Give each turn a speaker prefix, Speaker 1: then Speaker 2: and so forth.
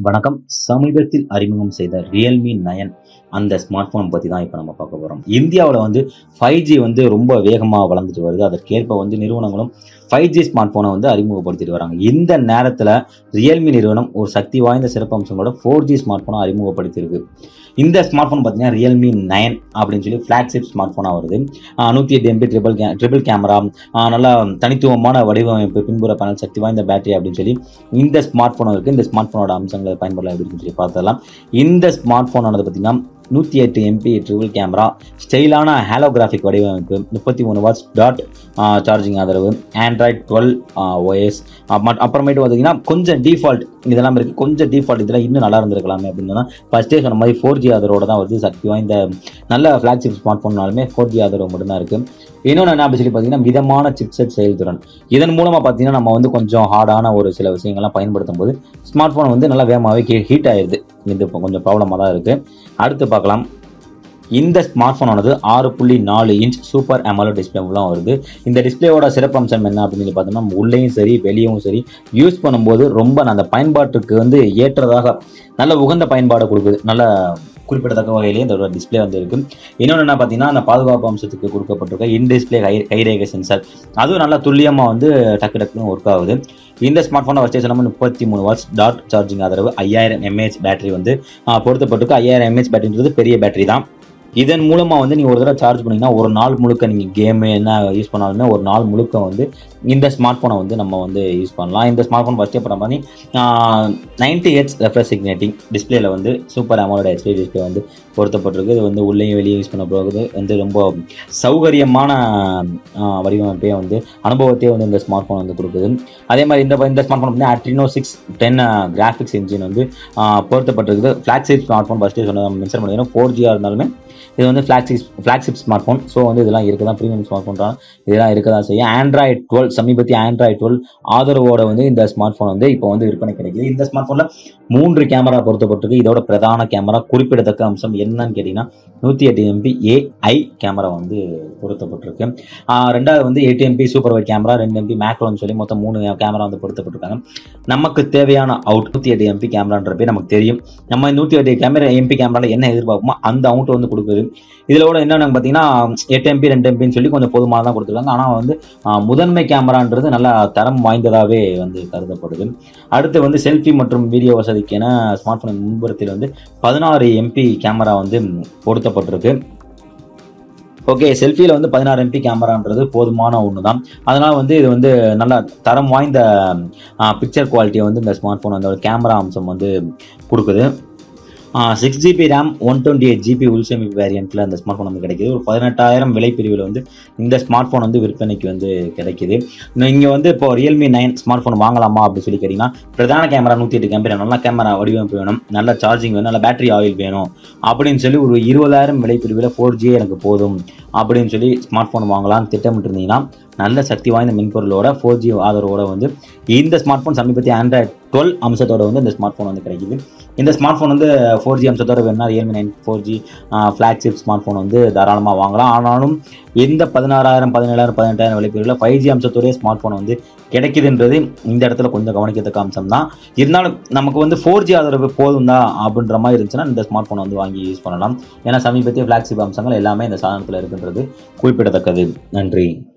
Speaker 1: வணக்கம் சமீபத்தில் அறிமுகம் செய்த ரியல்மி நயன் அந்த ஸ்மார்ட் போன் பற்றி தான் இப்போ நம்ம பார்க்க போகிறோம் இந்தியாவில் வந்து ஃபைவ் ஜி வந்து ரொம்ப வேகமாக வளர்ந்துட்டு வருது அதற்கேற்ப வந்து நிறுவனங்களும் ஃபைவ் ஜி ஸ்மார்ட் போனை வந்து அறிமுகப்படுத்திட்டு வராங்க இந்த நேரத்தில் ரியல்மி நிறுவனம் ஒரு சக்தி வாய்ந்த சிறப்பம்சங்களோட ஃபோர் ஜி ஸ்மார்ட் போனை அறிமுகப்படுத்தியிருக்கு இந்த ஸ்மார்ட் ஃபோன் பார்த்தீங்கன்னா ரியல்மி நயன் அப்படின்னு சொல்லி ஃப்ளாக்ஷிப் ஸ்மார்ட் ஃபோனாக வருது நூற்றி எட்டு MP triple K triple camera நல்லா தனித்துவமான வடிவமைப்பு பின்புற பேனல் சக்தி வாய்ந்த பேட்டரி அப்படின்னு சொல்லி இந்த ஸ்மார்ட் ஃபோன் இருக்குது இந்த ஸ்மார்ட் ஃபோனோட அம்சங்களை பயன்படலாம் எப்படி இருக்குன்னு சொல்லி பார்த்தலாம் இந்த ஸ்மார்ட் ஃபோனானது பார்த்தீங்கன்னா நூற்றி எட்டு எம்பி ட்ரிபிள் கேமரா ஸ்டைலான ஹாலோகிராஃபிக் வடிவமைப்பு முப்பத்தி மூணு வாட்ஸ் டாட் சார்ஜிங் ஆதரவு ஆண்ட்ராய்ட் டுவெல் ஒஎஸ் அப்புறமேட்டு பார்த்தீங்கன்னா கொஞ்சம் டிஃபால்ட் இதெல்லாம் இருக்குது கொஞ்சம் டிஃபால்ட் இதெல்லாம் இன்னும் நல்லா இருந்திருக்கலாமே அப்படின்னு ஃபஸ்ட்டே சொன்ன மாதிரி ஃபோர் ஜி ஆதரவோட தான் வருது சக்தி வாய்ந்த நல்ல ஃப்ளாக்ஷிப் ஸ்மார்ட் ஃபோன்னாலுமே ஃபோர் ஜி ஆதரவு மட்டும்தான் இருக்குது இன்னொன்று என்ன அப்படின்னு சொல்லி பார்த்தீங்கன்னா மிதமான சிப்செட் செயல்திறன் இதன் மூலமாக பார்த்தீங்கன்னா நம்ம வந்து கொஞ்சம் ஹார்டான ஒரு சில விஷயங்கள்லாம் பயன்படுத்தும் போது ஸ்மார்ட் ஃபோன் வந்து நல்லா வேகமாகவே ஹீட் ஆயிடுது இது இப்போ கொஞ்சம் ப்ராப்ளமாக தான் இருக்குது அடுத்து பார்க்கலாம் இந்த ஸ்மார்ட் ஃபோனானது ஆறு புள்ளி நாலு இன்ச் சூப்பர் அமலோ டிஸ்பிளேலாம் வருது இந்த டிஸ்பிளேவோட சிறப்பம்சம் என்ன அப்படின்னு சொல்லி பார்த்தோம்னா உள்ளேயும் சரி வெளியவும் சரி யூஸ் பண்ணும்போது ரொம்ப அந்த பயன்பாட்டுக்கு வந்து ஏற்றதாக நல்ல உகந்த பயன்பாடு கொடுக்குது நல்ல குறிப்பிடத்தக்க வகையிலேயே இந்த டிஸ்பிளே வந்து இருக்கு இன்னொன்று என்ன பார்த்தீங்கன்னா அந்த பாதுகாப்பு அம்சத்துக்கு கொடுக்கப்பட்டிருக்க இன் டிஸ்பிளே கை கைரேகை சென்சார் அதுவும் நல்லா துல்லியமாக வந்து டக்கு டக்குன்னு ஒர்க் ஆகுது இந்த ஸ்மார்ட் ஃபோனை வச்சு நம்ம முப்பத்தி மூணு வாட்ஸ் டாட் சார்ஜிங் ஆதரவு ஐயாயிரம் எம்ஏஹெச் பேட்டரி வந்து பொருத்தப்பட்டிருக்கு ஐயாயிரம் எம்ஏஹெச் பேட்டரின்றது பெரிய பேட்டரி தான் இதன் மூலமாக வந்து நீங்கள் ஒரு தடவை சார்ஜ் பண்ணிங்கன்னா ஒரு நாள் முழுக்க நீங்கள் கேமு என்ன யூஸ் பண்ணாலுமே ஒரு நாள் முழுக்க வந்து இந்த ஸ்மார்ட் ஃபோனை வந்து நம்ம வந்து யூஸ் பண்ணலாம் இந்த ஸ்மார்ட் ஃபோன் ஃபஸ்ட்டே பண்ண மாதிரி நைன்டி ஹெச் ரெஃப்ரெஷ் சிக்னேட்டிங் டிஸ்பிளேல வந்து சூப்பர் அமௌண்ட் ஹெச்டி டிஸ்பிளே வந்து பொருத்தப்பட்டிருக்கு இது வந்து உள்ளேயும் வெளியே யூஸ் பண்ண போகுது வந்து ரொம்ப சௌகரியமான வடிவமைப்பே வந்து அனுபவத்தையே வந்து இந்த ஸ்மார்ட் ஃபோன் வந்து கொடுக்குது அதே மாதிரி இந்த இந்த ஸ்மார்ட் ஃபோன் வந்து Adreno six ten graphics engine வந்து பொருத்தப்பட்டிருக்குது ஃப்ளாக்ஷிப் ஸ்மார்ட் ஃபோன் ஃபஸ்ட்டே சொன்ன மென்ஷன் பண்ணிக்கிறோம் ஃபோர் ஜியாக இருந்தாலுமே இது வந்து flagship flagship smart phone so வந்து இதெல்லாம் இருக்க தான் ப்ரீமியம் ஸ்மார்ட் ஃபோன் தான் இதெல்லாம் இருக்க தான் செய்யும் ஆண்ட்ராய்ட் டுவெல் சமீபத்திய ஆண்ட்ராய்ட் டுவெல் ஆதரவோட வந்து இந்த ஸ்மார்ட் ஃபோன் வந்து இப்போ வந்து விற்பனை கிடைக்குது இந்த ஸ்மார்ட் ஃபோனில் மூன்று கேமரா பொருத்தப்பட்டிருக்கு இதோட பிரதான கேமரா குறிப்பிடத்தக்க அம்சம் என்னன்னு கேட்டிங்கன்னா நூற்றி எட்டு எம்பி ஏஐ கேமரா வந்து பொருத்தப்பட்டிருக்கு ரெண்டாவது வந்து eight MP super wide camera ரெண்டு எம்பி மேக்ரோன்னு சொல்லி மொத்தம் மூணு கேமரா வந்து பொருத்தப்பட்டிருக்காங்க நமக்கு தேவையான அவுட் நூற்றி எட்டு எம்பி கேமரான்ற பேர் நமக்கு தெரியும் நம்ம நூற்றி எட்டு கேமரா எம்பி கேமராவில் என்ன எதிர்பார்ப்போமோ அந்த அவுட் வந்து கொடுக்குது இதில் கூட என்னென்னு பார்த்தீங்கன்னா எட்டு எம்பி ரெண்டு எம்பின்னு சொல்லி கொஞ்சம் போதுமான தான் கொடுத்துருக்காங்க ஆனால் வந்து முதன்மை கேமரான்றது நல்லா தரம் வாய்ந்ததாகவே வந்து கருதப்படுது அடுத்து வந்து செல்ஃபி மற்றும் வீடியோ வசதிக்கென ஸ்மார்ட் ஃபோன் முன்புறத்தில் வந்து பதினாறு எம்பி கேமரா வந்து பொருத்தப்பட்டிருக்கு ஓகே செல்ஃபியில் வந்து பதினாறு எம்பி கேமரான்றது போதுமான ஒன்று தான் அதனால் வந்து இது வந்து நல்ல தரம் வாய்ந்த பிக்சர் குவாலிட்டியை வந்து இந்த ஸ்மார்ட் ஃபோன் அந்த கேமரா அம்சம் வந்து கொடுக்குது six GB RAM one twenty eight GB உள்சேமிப்பு வேரியண்ட்டில் அந்த ஸ்மார்ட் ஃபோன் வந்து கிடைக்குது ஒரு பதினெட்டாயிரம் விலை பிரிவில் வந்து இந்த ஸ்மார்ட் ஃபோன் வந்து விற்பனைக்கு வந்து கிடைக்குது இங்கே வந்து இப்போ ரியல்மி நைன் ஸ்மார்ட் ஃபோன் வாங்கலாமா அப்படின்னு சொல்லி கேட்டிங்கன்னா பிரதான கேமரா நூற்றி எட்டு கேமரா நல்ல கேமரா வடிவமைப்பு வேணும் நல்ல சார்ஜிங் வேணும் நல்ல பேட்டரி ஆயில் வேணும் அப்படின்னு சொல்லி ஒரு இருபதாயிரம் விலை பிரிவில் ஃபோர் ஜி எனக்கு போதும் அப்படின்னு சொல்லி ஸ்மார்ட் ஃபோன் வாங்கலாம்னு திட்டமிட்டிருந்தீங்கன்னா நல்ல சக்தி வாய்ந்த மென்பொருளோட ஃபோர் ஜி ஆதரவோட வந்து இந்த ஸ்மார்ட் ஃபோன் சமீபத்திய ஆண்ட்ராய்ட் டுவெல் அம்சத்தோட வந்து இந்த ஸ்மார்ட் ஃபோன் வந்து கிடைக்குது இந்த ஸ்மார்ட் ஃபோன் வந்து ஃபோர் ஜி அம்சத்தோட வேணும்னா Realme nine four G flagship smart phone வந்து தாராளமாக வாங்கலாம் ஆனாலும் எந்த பதினாறாயிரம் பதினேழாயிரம் பதினெட்டாயிரம் விலைப்பிரிவில் ஃபைவ் ஜி அம்சத்தோடைய ஸ்மார்ட் ஃபோன் வந்து கிடைக்குதுன்றது இந்த இடத்துல கொஞ்சம் கவனிக்கத்தக்க அம்சம் தான் இருந்தாலும் நமக்கு வந்து ஃபோர் ஜி ஆதரவு போதும் தான் அப்படின்ற மாதிரி இருந்துச்சுன்னா இந்த ஸ்மார்ட் ஃபோன் வந்து வாங்கி யூஸ் பண்ணலாம் ஏன்னா சமீபத்திய ஃப்ளாக்ஷிப் அம்சங்கள் எல்லாமே இந்த சாதனத்தில் இருக்குன்றது குறிப்பிடத்தக்கது நன்றி